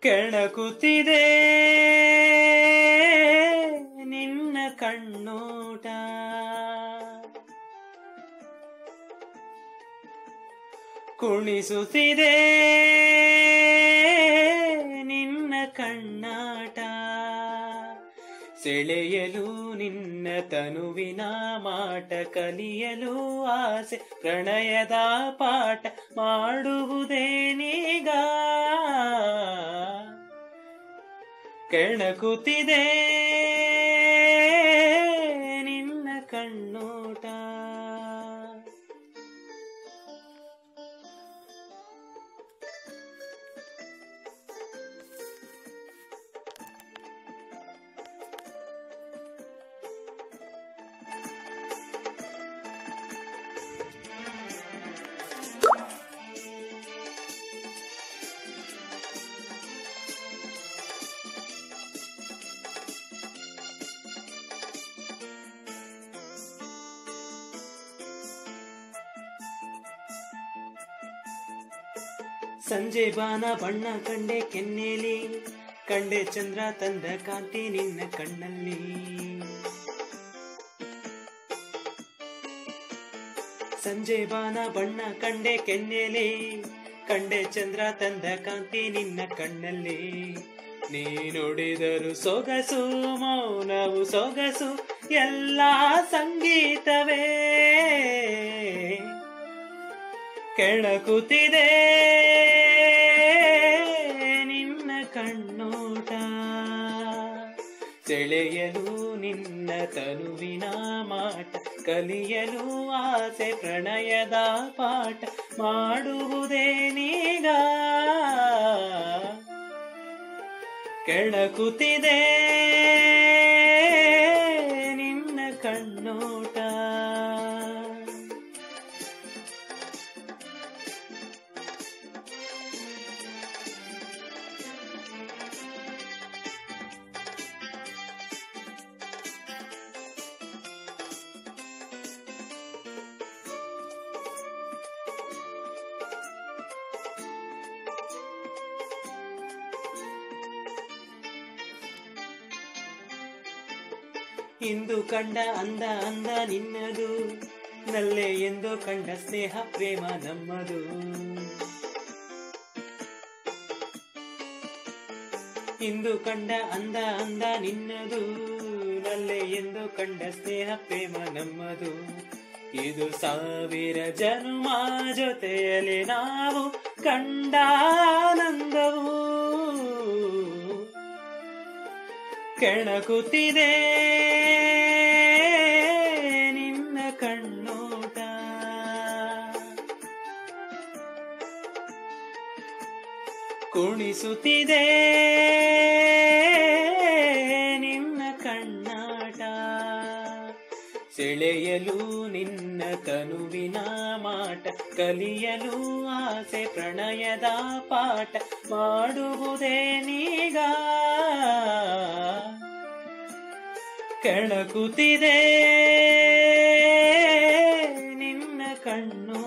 ಕೆಣಕುತ್ತಿದೆ ನಿನ್ನ ಕಣ್ಣೋಟ ಕುಣಿಸುತ್ತಿದೆ ನಿನ್ನ ಕಣ್ಣಾಟ ಸೆಳೆಯಲು ನಿನ್ನ ತನುವಿನ ಮಾಟ ಕಲಿಯಲು ಆಸೆ ಪ್ರಣಯದ ಪಾಠ ಮಾಡುವುದೇನೀಗ ಕೆಣಕುತ್ತಿದೆ ನಿನ್ನ ಕಣ್ಣೋಟ ಸಂಜೆ ಬಾನ ಬಣ್ಣ ಕಂಡೆ ಕೆನ್ನೆಲಿ ಕಂಡೆ ಚಂದ್ರ ತಂದ ಕಾಂತಿ ನಿನ್ನ ಕಣ್ಣಲ್ಲಿ ಸಂಜೆ ಬಾನ ಬಣ್ಣ ಕಂಡೆ ಕೆನ್ನೆಲಿ ಕಂಡೆ ಚಂದ್ರ ತಂದ ಕಾಂತಿ ನಿನ್ನ ಕಣ್ಣಲ್ಲಿ ನೀ ನುಡಿದರು ಸೊಗಸು ಮೌನವು ಸೊಗಸು ಎಲ್ಲ ಸಂಗೀತವೇ ಕೆಳಕುತ್ತಿದೆ ನಿನ್ನ ಕಣ್ಣೋಟ ಸೆಳೆಯಲು ನಿನ್ನ ತನುವಿನ ಮಾಟ ಕಲಿಯಲು ಆಸೆ ಪ್ರಣಯದ ಪಾಠ ಮಾಡುವುದೇನೀಗ ಕೆಳಕುತ್ತಿದೆ ನಿನ್ನ ಕಣ್ಣೋಟ ಇಂದು ಕಂಡ ಅಂದ ಅಂದ ನಿನ್ನದು ನಲ್ಲೆ ಎಂದು ಕಂಡ ಸ್ನೇಹ ಪ್ರೇಮ ನಮ್ಮದು ಇಂದು ಕಂಡ ಅಂದ ಅಂದ ನಿನ್ನದು ನಲ್ಲೆ ಎಂದು ಕಂಡ ಸ್ನೇಹ ಪ್ರೇಮ ನಮ್ಮದು ಇದು ಸಾವಿರ ಜನ್ಮ ಜೊತೆಯಲ್ಲಿ ನಾವು ಕಂಡ ಆನಂದವು ಕೆಣಕುತ್ತಿದೆ ನಿನ್ನ ಕಣ್ಣೋಟ ಕುಣಿಸುತ್ತಿದೆ ನಿನ್ನ ಕಣ್ಣಾಟ ಸೆಳೆಯಲು ನಿನ್ನ ತನುವಿನ ಮಾಟ ಕಲಿಯಲು ಆಸೆ ಪ್ರಣಯದ ಪಾಠ ಮಾಡುವುದೇನೀಗ ಕೆಳಕುತ್ತಿದೆ ನಿನ್ನ ಕಣ್ಣು